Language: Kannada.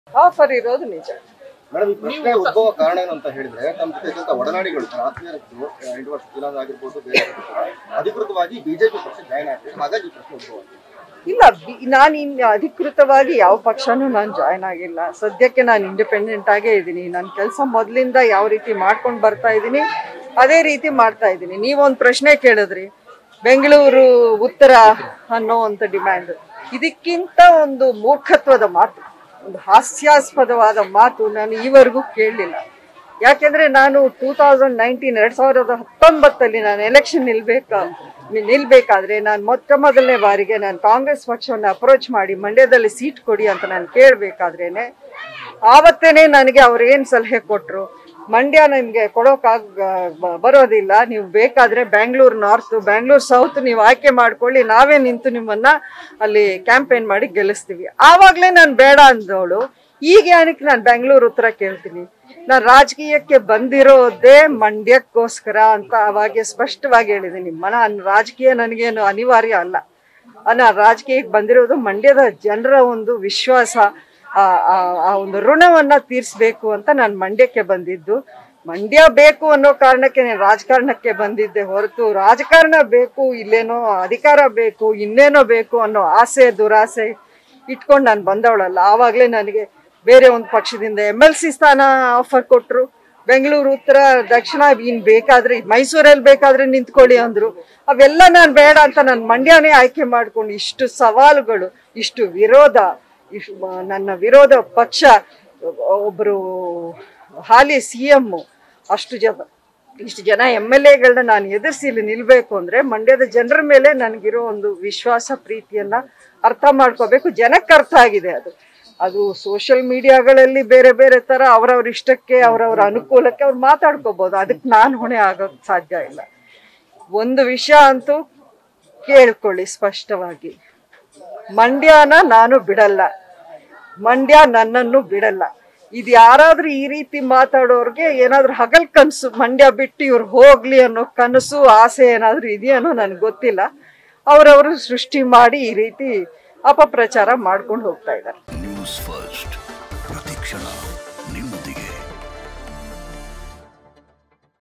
ಆಫರ್ ಇರೋದು ನಿಜ ಮೇಡಮ್ ಈ ಪ್ರಶ್ನೆ ಉದ್ಭವ ಕಾರಣ ಏನು ಅಂತ ಹೇಳಿದ್ರೆ ತಮ್ಮ ಜೊತೆ ಇದ್ದಂತ ಒಡನಾಡಿಗಳು ಆತ್ಮೀಯರದ್ದು ಎಂಟು ವರ್ಷ ದಿನಾಂಕ ಆಗಿರ್ಬೋದು ಬೇರೆ ಆಗಿರ್ಬೋದು ಕೂಡ ಅಧಿಕೃತವಾಗಿ ಬಿಜೆಪಿ ಪಕ್ಷ ಜಾಯ್ನ್ ಆಗ್ತದೆ ಹಾಗಾಗಿ ಈ ಪ್ರಶ್ನೆ ಉದ್ಭವ ಆಗಿದೆ. ಇಲ್ಲ ಬಿ- ನಾನು ಇನ್ನು ಅಧಿಕೃತವಾಗಿ ಯಾವ ಪಕ್ಷನೂ ನಾನು ಜಾಯ್ನ್ ಆಗಿಲ್ಲ ಸದ್ಯಕ್ಕೆ ನಾನು ಇಂಡಿಪೆಂಡೆಂಟ್ ಆಗೇ ಇದ್ದೀನಿ ನನ್ನ ಕೆಲಸ ಮೊದಲಿಂದ ಯಾವ ರೀತಿ ಮಾಡ್ಕೊಂಡು ಬರ್ತಾ ಇದ್ದೀನಿ ಅದೇ ರೀತಿ ಮಾಡ್ತಾ ಇದ್ದೀನಿ ನೀವೊಂದು ಪ್ರಶ್ನೆ ಕೇಳಿದ್ರಿ ಬೆಂಗಳೂರು ಉತ್ತರ ಅನ್ನೋ ಒಂದು ಡಿಮ್ಯಾಂಡ್ ಇದಕ್ಕಿಂತ ಒಂದು ಮೂರ್ಖತ್ವದ ಮಾತು ಒಂದು ಹಾಸ್ಯಾಸ್ಪದವಾದ ಮಾತು ನಾನು ಈವರೆಗೂ ಕೇಳಲಿಲ್ಲ ಯಾಕೆಂದ್ರೆ ನಾನು ಟೂ ತೌಸಂಡ್ ನೈನ್ಟೀನ್ ಎರಡ್ ಸಾವಿರದ ಹತ್ತೊಂಬತ್ತಲ್ಲಿ ನಾನು ಎಲೆಕ್ಷನ್ ನಿಲ್ಬೇಕ ನಿಲ್ಬೇಕಾದ್ರೆ ನಾನು ಮೊಟ್ಟ ಮೊದಲನೇ ಬಾರಿಗೆ ನಾನು ಕಾಂಗ್ರೆಸ್ ಪಕ್ಷವನ್ನು ಅಪ್ರೋಚ್ ಮಾಡಿ ಮಂಡ್ಯದಲ್ಲಿ ಸೀಟ್ ಕೊಡಿ ಅಂತ ನಾನು ಕೇಳಬೇಕಾದ್ರೇನೆ ಆವತ್ತೇನೆ ನನಗೆ ಅವ್ರು ಏನು ಸಲಹೆ ಕೊಟ್ಟರು ಮಂಡ್ಯ ನಿಮಗೆ ಕೊಡೋಕ್ಕಾಗ ಬ- ಬರೋದಿಲ್ಲ ನೀವು ಬೇಕಾದ್ರೆ ಬ್ಯಾಂಗ್ಳೂರ್ ನಾರ್ತ್ ಬ್ಯಾಂಗ್ಳೂರ್ ಸೌತ್ ನೀವು ಆಯ್ಕೆ ಮಾಡ್ಕೊಳ್ಳಿ ನಾವೇ ನಿಂತು ನಿಮ್ಮನ್ನ ಅಲ್ಲಿ ಕ್ಯಾಂಪೇನ್ ಮಾಡಿ ಗೆಲ್ಲಿಸ್ತೀವಿ ಆವಾಗಲೇ ನಾನು ಬೇಡ ಅಂದವಳು ಈಗ ಏನಕ್ಕೆ ನಾನು ಬೆಂಗಳೂರು ಉತ್ತರ ಕೇಳ್ತೀನಿ ನಾನು ರಾಜಕೀಯಕ್ಕೆ ಬಂದಿರೋದೇ ಮಂಡ್ಯಕ್ಕೋಸ್ಕರ ಅಂತ ಅವಾಗೆ ಸ್ಪಷ್ಟವಾಗಿ ಹೇಳಿದ್ದೀನಿ ಮನ ರಾಜಕೀಯ ನನಗೇನು ಅನಿವಾರ್ಯ ಅಲ್ಲ ನಾನು ರಾಜಕೀಯಕ್ಕೆ ಬಂದಿರೋದು ಮಂಡ್ಯದ ಜನರ ಒಂದು ವಿಶ್ವಾಸ ಆ ಆ- ಆ ಒಂದು ಋಣವನ್ನ ತೀರಿಸ್ಬೇಕು ಅಂತ ನಾನು ಮಂಡ್ಯಕ್ಕೆ ಬಂದಿದ್ದು ಮಂಡ್ಯ ಬೇಕು ಅನ್ನೋ ಕಾರಣಕ್ಕೆ ನಾನು ರಾಜಕಾರಣಕ್ಕೆ ಬಂದಿದ್ದೆ ಹೊರತು ರಾಜಕಾರಣ ಬೇಕು ಇಲ್ಲೇನೋ ಅಧಿಕಾರ ಬೇಕು ಇನ್ನೇನೋ ಬೇಕು ಅನ್ನೋ ಆಸೆ ದುರಾಸೆ ಇಟ್ಕೊಂಡು ನಾನು ಬಂದವಳಲ್ಲ ಆವಾಗಲೇ ನನಗೆ ಬೇರೆ ಒಂದು ಪಕ್ಷದಿಂದ ಎಮ್ ಎಲ್ ಸಿ ಸ್ಥಾನ ಆಫರ್ ಕೊಟ್ಟರು ಬೆಂಗಳೂರು ಉತ್ತರ ದಕ್ಷಿಣ ಇನ್ ಬೇಕಾದ್ರೆ ಮೈಸೂರಲ್ಲಿ ಬೇಕಾದ್ರೆ ನಿಂತ್ಕೊಳ್ಳಿ ಅಂದ್ರು ಅವೆಲ್ಲ ನಾನು ಬೇಡ ಅಂತ ನಾನು ಮಂಡ್ಯನೇ ಆಯ್ಕೆ ಮಾಡ್ಕೊಂಡು ಇಷ್ಟು ಸವಾಲುಗಳು ಇಷ್ಟು ವಿರೋಧ ಇಷ್ಟು ಮ- ನನ್ನ ವಿರೋಧ ಪಕ್ಷ ಒಬ್ಬರು ಹಾಲಿ ಸಿ ಎಮ್ಮು ಅಷ್ಟು ಜನ ಇಷ್ಟು ಜನ ಎಮ್ ಎಲ್ ಎಗಳನ್ನ ನಾನು ಎದುರಿಸಿ ಇಲ್ಲಿ ನಿಲ್ಬೇಕು ಅಂದ್ರೆ ಮಂಡ್ಯದ ಜನರ ಮೇಲೆ ನನಗಿರೋ ಒಂದು ವಿಶ್ವಾಸ ಪ್ರೀತಿಯನ್ನ ಅರ್ಥ ಮಾಡ್ಕೋಬೇಕು ಜನಕ್ಕೆ ಅರ್ಥ ಆಗಿದೆ ಅದು ಅದು ಸೋಷಿಯಲ್ ಮೀಡಿಯಾಗಳಲ್ಲಿ ಬೇರೆ ಬೇರೆ ತರ ಅವರವ್ರ ಇಷ್ಟಕ್ಕೆ ಅವರವ್ರ ಅನುಕೂಲಕ್ಕೆ ಅವ್ರು ಮಾತಾಡ್ಕೋಬಹುದು ಅದಕ್ಕೆ ನಾನು ಹೊಣೆ ಆಗೋಕ್ ಸಾಧ್ಯ ಇಲ್ಲ ಒಂದು ವಿಷಯ ಅಂತೂ ಕೇಳ್ಕೊಳ್ಳಿ ಸ್ಪಷ್ಟವಾಗಿ ಮಂಡ್ಯನ ನಾನು ಬಿಡಲ್ಲ ಮಂಡ್ಯ ನನ್ನನ್ನು ಬಿಡಲ್ಲ ಇದು ಯಾರಾದ್ರೂ ಈ ರೀತಿ ಮಾತಾಡೋರ್ಗೆ ಏನಾದ್ರೂ ಹಗಲ್ ಕನಸು ಮಂಡ್ಯ ಬಿಟ್ಟು ಇವ್ರು ಹೋಗ್ಲಿ ಅನ್ನೋ ಕನಸು ಆಸೆ ಏನಾದ್ರೂ ಇದೆಯೇನೋ ನನಗೆ ಗೊತ್ತಿಲ್ಲ ಅವರವರು ಸೃಷ್ಟಿ ಮಾಡಿ ಈ ರೀತಿ ಅಪಪ್ರಚಾರ ಮಾಡ್ಕೊಂಡು ಹೋಗ್ತಾ ಇದ್ದಾರೆ ನ್ಯೂಸ್ ಫಸ್ಟ್ ಪ್ರತಿಕ್ಷಣ